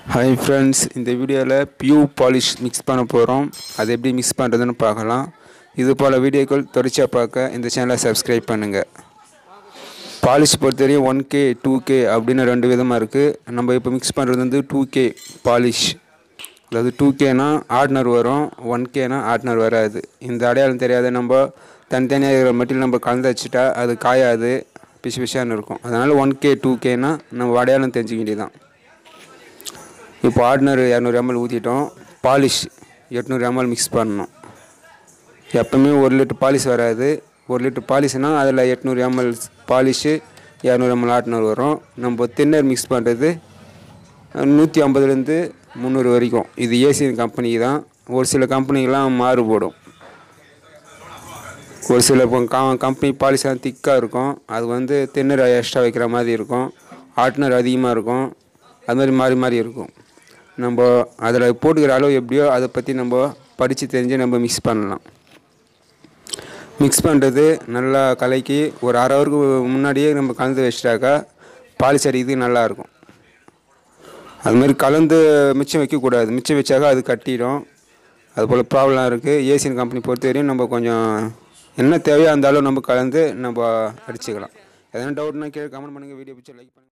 hi friends இந்த வீடியோவில் பியூ polish mix பண்ண போகிறோம் அது எப்படி மிக்ஸ் பண்ணுறதுன்னு பார்க்கலாம் இது போல் வீடியோக்கள் தொடர்ச்சியாக பார்க்க இந்த சேனலை சப்ஸ்கிரைப் பண்ணுங்கள் பாலிஷ் பொறுத்தவரையும் ஒன் கே டூ கே அப்படின்னு ரெண்டு விதமாக இருக்குது நம்ம இப்போ மிக்ஸ் பண்ணுறது வந்து டூ கே பாலிஷ் அதாவது டூ கேனா ஆர்டினர் வரும் ஒன் கேனா ஆர்டினர் வராது இந்த அடையாளம் தெரியாத நம்ம தனித்தனியாக இருக்கிற மெட்டீரியல் நம்ம கலந்து வச்சுட்டா அது காயாது பிசு பிசான்னு இருக்கும் அதனால் ஒன் கே டூ கேனா நம்ம அடையாளம் தெரிஞ்சுக்க வேண்டியதான் இப்போ ஆர்டினர் இரநூறு எம்எல் ஊற்றிட்டோம் பாலிஷ் எட்நூறு எம்எல் மிக்ஸ் பண்ணணும் எப்பவுமே ஒரு லிட்டர் பாலிஷ் வராது ஒரு லிட்டர் பாலிஷ்னால் அதில் எட்நூறு எம்எல் பாலிஷு இரநூறு எம்எல் ஆர்டினர் வரும் நம்ம தின்னர் மிக்ஸ் பண்ணுறது நூற்றி ஐம்பதுலேருந்து முந்நூறு வரைக்கும் இது ஏசியன் கம்பெனி தான் ஒரு சில கம்பெனிக்கெலாம் மாறுபடும் ஒரு சில கம்பெனி பாலிஷ்லாம் திக்காக இருக்கும் அது வந்து தின்னர் எக்ஸ்ட்ரா வைக்கிற மாதிரி இருக்கும் ஆர்டினர் அதிகமாக இருக்கும் அது மாதிரி மாறி மாறி இருக்கும் நம்ம அதில் போட்டுக்கிற அளவு எப்படியோ அதை பற்றி நம்ம படித்து தெரிஞ்சு நம்ம மிக்ஸ் பண்ணலாம் மிக்ஸ் பண்ணுறது நல்லா கலக்கி ஒரு அரை ஹவருக்கு முன்னாடியே நம்ம கலந்து வச்சிட்டாக்கா பாலிஷ் அடிக்கிறதுக்கு நல்லாயிருக்கும் அது மாதிரி கலந்து மிச்சம் வைக்கக்கூடாது மிச்சம் வச்சாக்கா அது கட்டிடும் அதுபோல் ப்ராப்ளம் இருக்குது ஏசியன் கம்பெனி பொறுத்த வரையும் நம்ம கொஞ்சம் என்ன தேவையோ அந்த அளவு நம்ம கலந்து நம்ம அடிச்சுக்கலாம் எதனா டவுட்னா கீழே கமெண்ட் பண்ணுங்கள் வீடியோ பிடிச்சா லைக் பண்ணுங்கள்